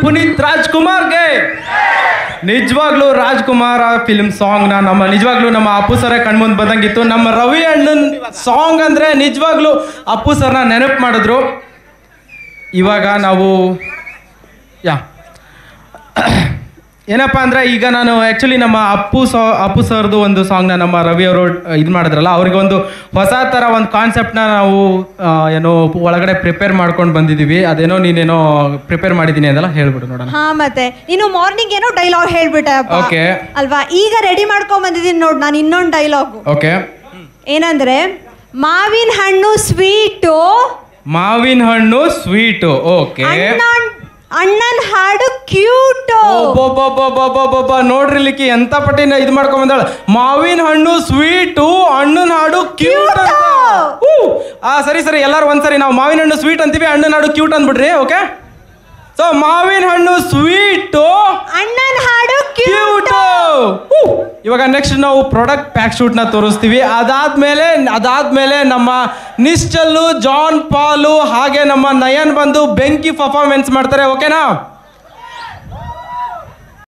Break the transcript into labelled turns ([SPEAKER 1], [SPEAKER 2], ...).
[SPEAKER 1] ಪುನೀತ್ ರಾಜ್ಕುಮಾರ್ಗೆ ನಿಜವಾಗ್ಲೂ ರಾಜ್ಕುಮಾರ್ ಫಿಲ್ಮ್ ಸಾಂಗ್ನ ನಮ್ಮ ನಿಜವಾಗ್ಲೂ ನಮ್ಮ ಅಪ್ಪು ಸರೇ ಕಣ್ಮುಂದ್ ಬಂದಂಗಿತ್ತು ನಮ್ಮ ರವಿ ಅಣ್ಣನ್ ಸಾಂಗ್ ಅಂದ್ರೆ ನಿಜವಾಗ್ಲೂ ಅಪ್ಪು ಸರ್ನ ನೆನಪು ಮಾಡಿದ್ರು ಇವಾಗ ನಾವು ಯಾ ಏನಪ್ಪ ಅಂದ್ರೆ ಈಗ ನಾನು ಆ್ಯಕ್ಚುಲಿ ನಮ್ಮ ಅಪ್ಪು ಸಾ ಅಪ್ಪು ಸರ್ದು ಒಂದು ಸಾಂಗ್ನ ನಮ್ಮ ರವಿ ಅವರು ಇದು ಮಾಡಿದ್ರಲ್ಲ ಅವ್ರಿಗೆ ಒಂದು ಹೊಸ ಥರ ಒಂದು ಕಾನ್ಸೆಪ್ಟ್ನ ನಾವು ಆ, ಏನೋ ಒಳಗಡೆ ಪ್ರಿಪೇರ್ ಮಾಡ್ಕೊಂಡು ಬಂದಿದ್ದೀವಿ ಅದೇನೋ ನೀನೇನೋ ಪ್ರಿಪೇರ್ ಮಾಡಿದ್ದೀನಿ ಅದೆಲ್ಲ ಹೇಳ್ಬಿಡು ನೋಡೋಣ
[SPEAKER 2] ಹಾ ಮತ್ತೆ ಇನ್ನು ಮಾರ್ನಿಂಗ್ ಏನೋ ಡೈಲಾಗ್ ಹೇಳ್ಬಿಟ್ಟೆ ಅಪ್ಪ.
[SPEAKER 1] Okay.
[SPEAKER 2] ಅಲ್ವಾ ಈಗ ರೆಡಿ ಮಾಡ್ಕೊಂಡ್ ಬಂದಿದ್ದೀನಿ ನೋಡ್ ನಾನು ಇನ್ನೊಂದು ಡೈಲಾಗ್
[SPEAKER 1] ಓಕೆ
[SPEAKER 2] ಏನಂದ್ರೆ ಮಾವಿನ ಹಣ್ಣು ಸ್ವೀಟು
[SPEAKER 1] ಮಾವಿನ ಹಣ್ಣು ಸ್ವೀಟು ಓಕೆ
[SPEAKER 2] ಅಣ್ಣನ್ ಅಣ್ಣನ್ ಹಾಡು ಕ್ಯೂಟು
[SPEAKER 1] ಒಬ್ಬೊಬ್ಬೊಬ್ಬೊಬ್ಬೊಬ್ಬೊಬ್ಬ ನೋಡ್ರಿ ಲಿಕ್ಕಿ ಎಂತ ಪಟ್ಟಿನ ಇದು ಮಾಡ್ಕೊಂಡ್ ಬಂದಾಳ ಮಾವಿನ ಹಣ್ಣು ಸ್ವೀಟು ಹಣ್ಣನ ಹಾಡು ಕ್ಯೂಟ್ ಆ ಸರಿ ಸರಿ ಎಲ್ಲರೂ ಒಂದ್ಸರಿ ನಾವು ಮಾವಿನ ಹಣ್ಣು ಸ್ವೀಟ್ ಅಂತೀವಿ ಹಣ್ಣನ ಹಾಡು ಕ್ಯೂಟ್ ಅಂದ್ಬಿಡ್ರಿ ಓಕೆ ಸೊ ಮಾವಿನ ಹಣ್ಣು ಸ್ವೀಟು
[SPEAKER 2] ಅಣ್ಣನ್ ಹಾಡು ಕ್ಯೂಟ್
[SPEAKER 1] ಕ್ಯೂಟ್ ಇವಾಗ ನೆಕ್ಸ್ಟ್ ನಾವು ಪ್ರಾಡಕ್ಟ್ ಪ್ಯಾಕ್ ಶೂಟ್ ನ ತೋರಿಸ್ತೀವಿ ಅದಾದ್ಮೇಲೆ ಅದಾದ್ಮೇಲೆ ನಮ್ಮ ನಿಶ್ಚಲ್ಲು ಜಾನ್ ಪಾಲು ಹಾಗೆ ನಮ್ಮ ನಯನ್ ಬಂದು ಬೆಂಕಿ ಪರ್ಫಾರ್ಮೆನ್ಸ್ ಮಾಡ್ತಾರೆ ಓಕೆನಾ